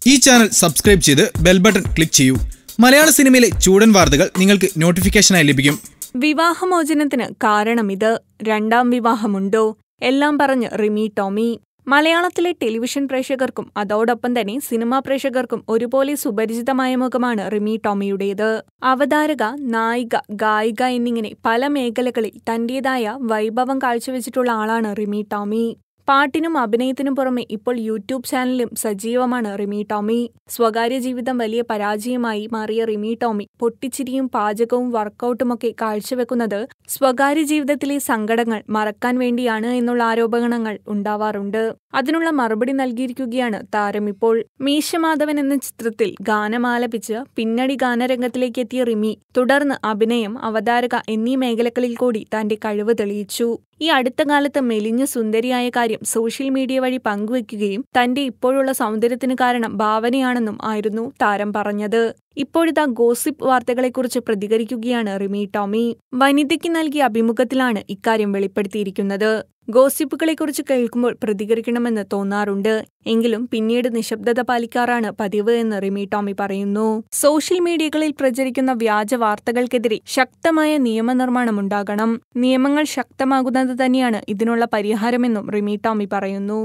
ഈ channel subscribe ചെയ്ത് bell button click ചെയ്യൂ മലയാള സിനിമയിലെ ചൂടൻ വാർത്തകൾ നിങ്ങൾക്ക് നോട്ടിഫിക്കേഷനായി ലഭിക്കും വിവാഹമോചനത്തിന് കാരണമിത് രണ്ടാം വിവാഹമുണ്ടോ എല്ലാം പറഞ്ഞ് റിമി ടോമി മലയാളത്തിലെ ടെലിവിഷൻ പ്രേക്ഷകർക്കും അതോടൊപ്പം തന്നെ സിനിമാ പ്രേക്ഷകർക്കും ഒരുപോലെ സുപരിചിതമായ മുഖമാണ് റിമി ടോമിയുടേത് അവതാരക നായിക ഗായിക എന്നിങ്ങനെ പല മേഖലകളിൽ തന്റേതായ വൈഭവം കാഴ്ചവെച്ചിട്ടുള്ള ആളാണ് റിമി ടോമി പാട്ടിനും അഭിനയത്തിനും പുറമെ ഇപ്പോൾ യൂട്യൂബ് ചാനലിലും സജീവമാണ് റിമി ടോമി സ്വകാര്യ ജീവിതം വലിയ പരാജയമായി മാറിയ റിമി ടോമി പൊട്ടിച്ചിരിയും പാചകവും വർക്കൗട്ടുമൊക്കെ കാഴ്ചവെക്കുന്നത് സ്വകാര്യ ജീവിതത്തിലെ സങ്കടങ്ങൾ മറക്കാൻ വേണ്ടിയാണ് എന്നുള്ള ആരോപണങ്ങൾ ഉണ്ടാവാറുണ്ട് അതിനുള്ള മറുപടി നൽകിയിരിക്കുകയാണ് താരം ഇപ്പോൾ മീശമാധവൻ എന്ന ചിത്രത്തിൽ ഗാനമാലപിച്ച് പിന്നണി ഗാനരംഗത്തിലേക്ക് എത്തിയ റിമി തുടർന്ന് അഭിനയം അവതാരക എന്നീ മേഖലകളിൽ കൂടി തന്റെ കഴിവ് തെളിയിച്ചു ഈ അടുത്ത കാലത്ത് മെലിഞ്ഞ സുന്ദരിയായ കാര്യം സോഷ്യൽ മീഡിയ വഴി പങ്കുവെക്കുകയും തന്റെ ഇപ്പോഴുള്ള സൗന്ദര്യത്തിന് കാരണം ഭാവനയാണെന്നും ആയിരുന്നു താരം പറഞ്ഞത് ഇപ്പോഴിതാ ഗോസിപ്പ് വാർത്തകളെക്കുറിച്ച് പ്രതികരിക്കുകയാണ് റിമി ടോമി വനിതയ്ക്ക് നൽകിയ അഭിമുഖത്തിലാണ് ഇക്കാര്യം വെളിപ്പെടുത്തിയിരിക്കുന്നത് ഗോസിപ്പുകളെക്കുറിച്ച് കേൾക്കുമ്പോൾ പ്രതികരിക്കണമെന്ന് തോന്നാറുണ്ട് എങ്കിലും പിന്നീട് നിശബ്ദത പാലിക്കാറാണ് പതിവ് എന്ന് റിമി ടോമി പറയുന്നു സോഷ്യൽ മീഡിയകളിൽ പ്രചരിക്കുന്ന വ്യാജ വാർത്തകൾക്കെതിരെ ശക്തമായ നിയമനിർമ്മാണം ഉണ്ടാകണം നിയമങ്ങൾ ശക്തമാകുന്നത് തന്നെയാണ് ഇതിനുള്ള പരിഹാരമെന്നും റിമി ടോമി പറയുന്നു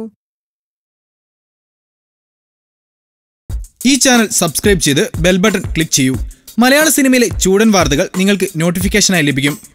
ഈ ചാനൽ സബ്സ്ക്രൈബ് ചെയ്ത് ബെൽ ബട്ടൺ ക്ലിക്ക് ചെയ്യൂ മലയാള സിനിമയിലെ ചൂടൻ വാർത്തകൾ നിങ്ങൾക്ക് നോട്ടിഫിക്കേഷനായി ലഭിക്കും